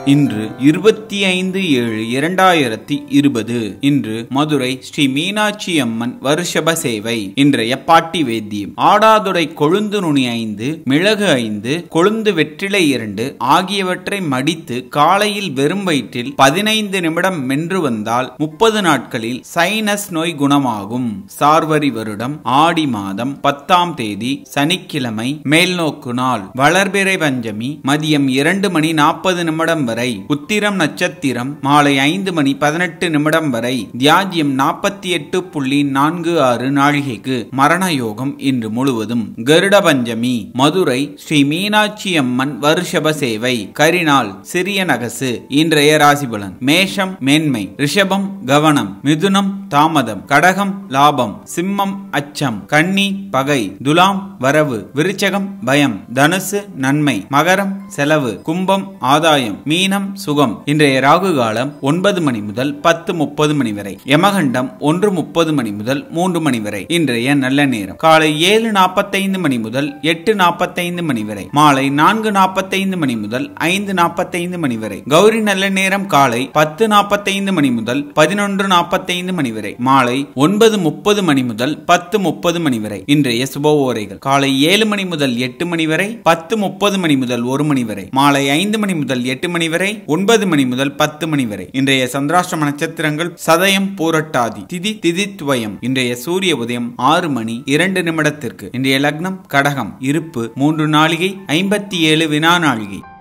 இன்று இருபத்தி ஐந்து ஏழு இரண்டாயிரத்தி இருபது இன்று மதுரை ஸ்ரீ மீனாட்சி அம்மன் வருஷப சேவை இன்றைய பாட்டி வேத்தியம் ஆடாதுடை கொழுந்து நுனி ஐந்து மிளகு ஐந்து கொழுந்து வெற்றிலை இரண்டு ஆகியவற்றை மடித்து காலையில் வெறும் வயிற்றில் பதினைந்து நிமிடம் மென்று வந்தால் முப்பது நாட்களில் சைனஸ் நோய் குணமாகும் சார்வரி வருடம் ஆடி மாதம் பத்தாம் தேதி சனிக்கிழமை மேல்நோக்கு நாள் வளர்பிறை பஞ்சமி மதியம் இரண்டு மணி நாற்பது நிமிடம் வரை உத்திரம் நட்சத்திரம் மாலை ஐந்து மணி பதினெட்டு நிமிடம் வரை தியாஜ்யம் நாற்பத்தி எட்டு புள்ளி நான்கு ஆறு நாழிகைக்கு மரண யோகம் இன்று முழுவதும் கருட பஞ்சமி மதுரை ஸ்ரீ மீனாட்சி அம்மன் வருஷப சேவை கரிநாள் சிறிய நகசு இன்றைய ராசிபலன் மேஷம் மேன்மை ரிஷபம் கவனம் மிதுனம் தாமதம் கடகம் லாபம் சிம்மம் அச்சம் கன்னி பகை துலாம் வரவு விருச்சகம் பயம் தனுசு நன்மை மகரம் செலவு கும்பம் ஆதாயம் மீனம் சுகம் இன்றைய ராகு காலம் ஒன்பது மணி முதல் பத்து முப்பது மணி வரை யமகண்டம் ஒன்று முப்பது மணி முதல் மூன்று மணி வரை இன்றைய நல்ல நேரம் காலை ஏழு நாற்பத்தைந்து மணி முதல் எட்டு நாற்பத்தைந்து மணி வரை மாலை நான்கு நாற்பத்தைந்து மணி முதல் ஐந்து நாற்பத்தைந்து மணி வரை கௌரி நல்ல நேரம் காலை பத்து நாற்பத்தைந்து மணி முதல் பதினொன்று நாற்பத்தைந்து மணி வரை மாலை ஒன்பது முப்பது மணி முதல் பத்து முப்பது மணி வரை இன்றைய சுப ஓரைகள் காலை ஏழு மணி முதல் எட்டு மணி வரை பத்து முப்பது மணி முதல் ஒரு மணி வரை மாலை ஐந்து மணி முதல் எட்டு மணி வரை ஒன்பது மணி முதல் பத்து மணி வரை இன்றைய சந்திராஷ்டம நட்சத்திரங்கள் சதயம் பூரட்டாதி திதி திதித்வயம் இன்றைய சூரிய உதயம் ஆறு மணி இரண்டு நிமிடத்திற்கு இன்றைய லக்னம் கடகம் இருப்பு மூன்று நாளிகை ஐம்பத்தி ஏழு வினா நாளிகை